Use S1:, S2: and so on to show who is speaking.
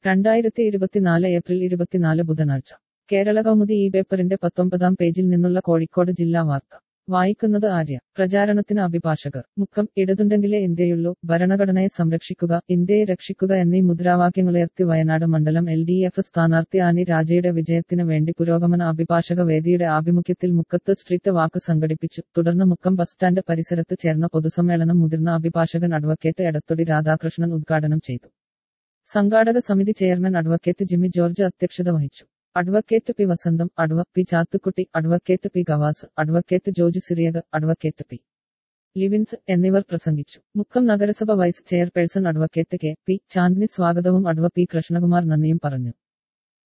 S1: രണ്ടായിരത്തി ഇരുപത്തിനാല് ഏപ്രിൽ ഇരുപത്തിനാല് ബുധനാഴ്ച കേരള കൗമുദി ഈ പേപ്പറിന്റെ പത്തൊമ്പതാം പേജിൽ നിന്നുള്ള കോഴിക്കോട് ജില്ലാ വാർത്ത വായിക്കുന്നത് ആര്യ പ്രചാരണത്തിന് അഭിഭാഷകർ മുക്കം ഇടതുണ്ടെങ്കിലേ ഇന്ത്യയുള്ളൂ ഭരണഘടനയെ സംരക്ഷിക്കുക ഇന്ത്യയെ രക്ഷിക്കുക എന്നീ മുദ്രാവാക്യങ്ങളുയർത്തി വയനാട് മണ്ഡലം എൽ ഡി എഫ് സ്ഥാനാർത്ഥി ആനി രാജയുടെ വിജയത്തിന് വേണ്ടി പുരോഗമന അഭിഭാഷക വേദിയുടെ ആഭിമുഖ്യത്തിൽ മുക്കത്ത് സ്ട്രീറ്റ് വാക്ക് സംഘടിപ്പിച്ചു തുടർന്ന് മുക്കം ബസ് സ്റ്റാൻഡ് പരിസരത്ത് ചേർന്ന പൊതുസമ്മേളനം മുതിർന്ന അഭിഭാഷകൻ അഡ്വക്കേറ്റ് എടത്തൊടി രാധാകൃഷ്ണൻ ഉദ്ഘാടനം ചെയ്തു സംഘാടക സമിതി ചെയർമാൻ അഡ്വക്കേറ്റ് ജിമ്മി ജോർജ് അധ്യക്ഷത വഹിച്ചു advocate P Vasantham adv P Chathukutty advocate P Gavas advocate George Cyriac advocate P Livins എന്നിവർ പ്രസംഗിച്ചു മുക്കം നഗരസഭ vice chairperson advocate K P Chandini സ്വാഗതവും അഡ്വ പി കൃഷ്ണകുമാർ നന്ദിയും പറഞ്ഞു